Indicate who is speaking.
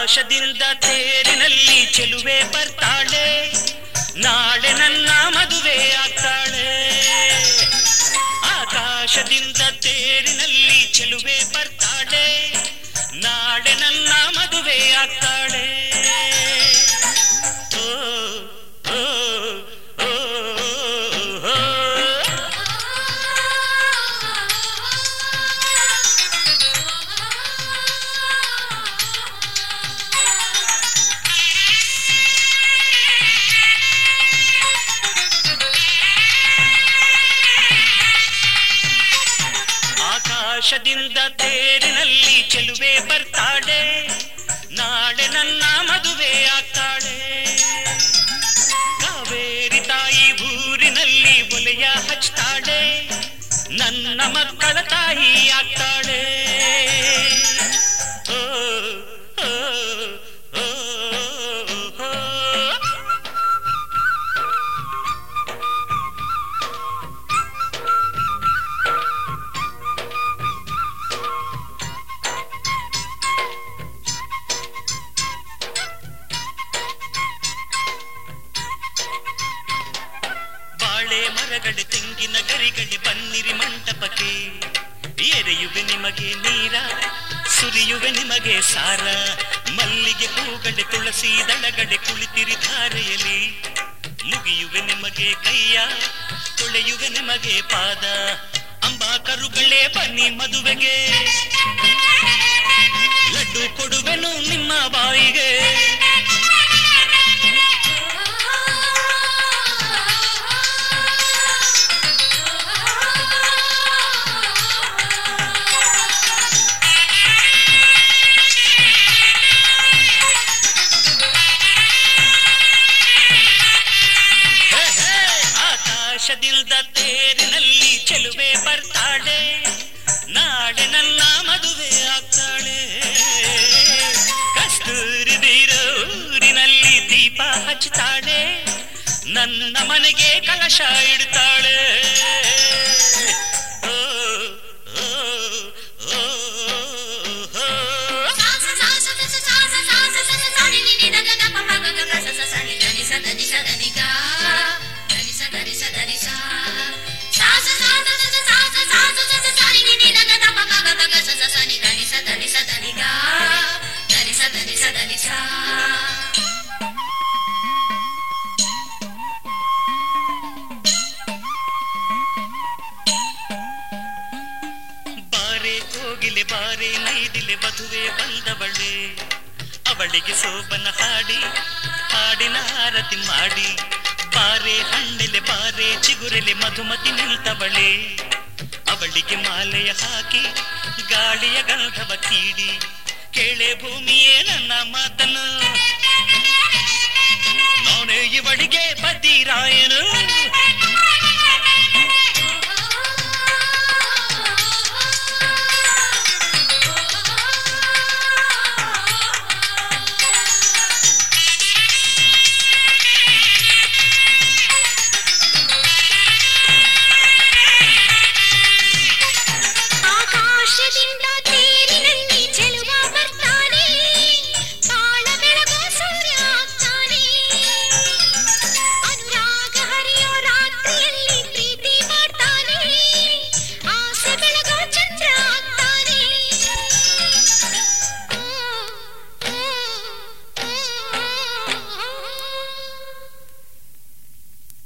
Speaker 1: ಆಕಾಶದಿಂದ ತೇರಿನಲ್ಲಿ ಚೆಲುವೆ ಬರ್ತಾಳೆ ನಾಳೆ ನನ್ನ ಮದುವೆ ಆಗ್ತಾಳೆ ಆಕಾಶದಿಂದ ತೇರಿನಲ್ಲಿ ಚೆಲುವೆ ಬರ್ತಾಳೆ ನಾಳೆ ನನ್ನ ಮದುವೆ ಆಗ್ತಾಳೆ ಓ, ಓ, ಓ, ಓ, ಓ. ಆಕಾಶದಿಂದ ತೇರಿನಲ್ಲಿ ಚೆಲುವೆ ಬರ್ತಾಳೆ ನಾಳೆ ನನ್ನ ಮದುವೆ ಆಗ್ತಾಳೆ ಕಾವೇರಿ ತಾಯಿ ಊರಿನಲ್ಲಿ ಒಲೆಯ ಹಚ್ತಾಳೆ ನನ್ನ ಮಕ್ಕಳ ತಾಯಿ ಆಗ್ತಾಳೆ ಓ, ಓ, ಓ, ಓ. ಬಾಳೆ ಮರಗಡೆ ತೆಂಗಿನ ಗರಿಗಡೆ ಬನ್ನಿರಿ ಮಂಟಪಕ್ಕೆ ಎರೆಯುವೆ ನಿಮಗೆ ನೀರ ಸುರಿಯುವೆ ನಿಮಗೆ ಸಾರ ಮಲ್ಲಿಗೆ ಹೂಗಡೆ ತುಳಸಿ ದಳಗಡೆ ಕುಳಿತಿರಿ ಧಾರೆಯಲ್ಲಿ ಮುಗಿಯುವೆ ನಿಮಗೆ ಕೈಯ ತೊಳೆಯುವೆ ನಿಮಗೆ ಪಾದ ಅಂಬಾ ಕರುಗಳೇ ಬನ್ನಿ ಮದುವೆಗೆ ಲಡ್ಡು ಕೊಡುವೆನು ನಿಮ್ಮ ಬಾಯಿಗೆ ಹೇ, ಹೇ, ಆಕಾಶದಿಂದ ತೇರಿನಲ್ಲಿ ಚೆಲುವೆ ಬರ್ತಾಳೆ ನಾಳೆ ನನ್ನ ಮದುವೆ ಆಗ್ತಾಳೆ ಕಸ್ತೂರಿ ಊರಿನಲ್ಲಿ ದೀಪ ಹಚ್ಚುತ್ತಾಳೆ ನನ್ನ ಮನೆಗೆ ಕಲಶ ಇಡ್ತಾಳೆ ಓ, ಓ, ಓ, ಓ. ಬಾರೆ ಕೋಗಿಲೆ ಬಾರೆ ನೈದಿಲೆ ವಧುವೆ ಬಂದವಳೆ ಅವಳಿಗೆ ಸೋಬನ ಹಾಡಿ ಹಾಡಿನ ಆರತಿ ಮಾಡಿ ಬಾರೆ ಹಣ್ಣೆಲೆ ಬಾರೆ ಚಿಗುರೆಲೆ ಮಧುಮತಿ ನಿಲ್ತವಳೆ ಅವಳಿಗೆ ಮಾಲೆಯ ಹಾಕಿ ಗಾಳಿಯ ಗಂಧವ ತೀಡಿ ಕೇಳೆ ಭೂಮಿಯೇ ನನ್ನ ಮಾತನು ನಾನೇ ಇವಳಿಗೆ ಬದಿರಾಯನು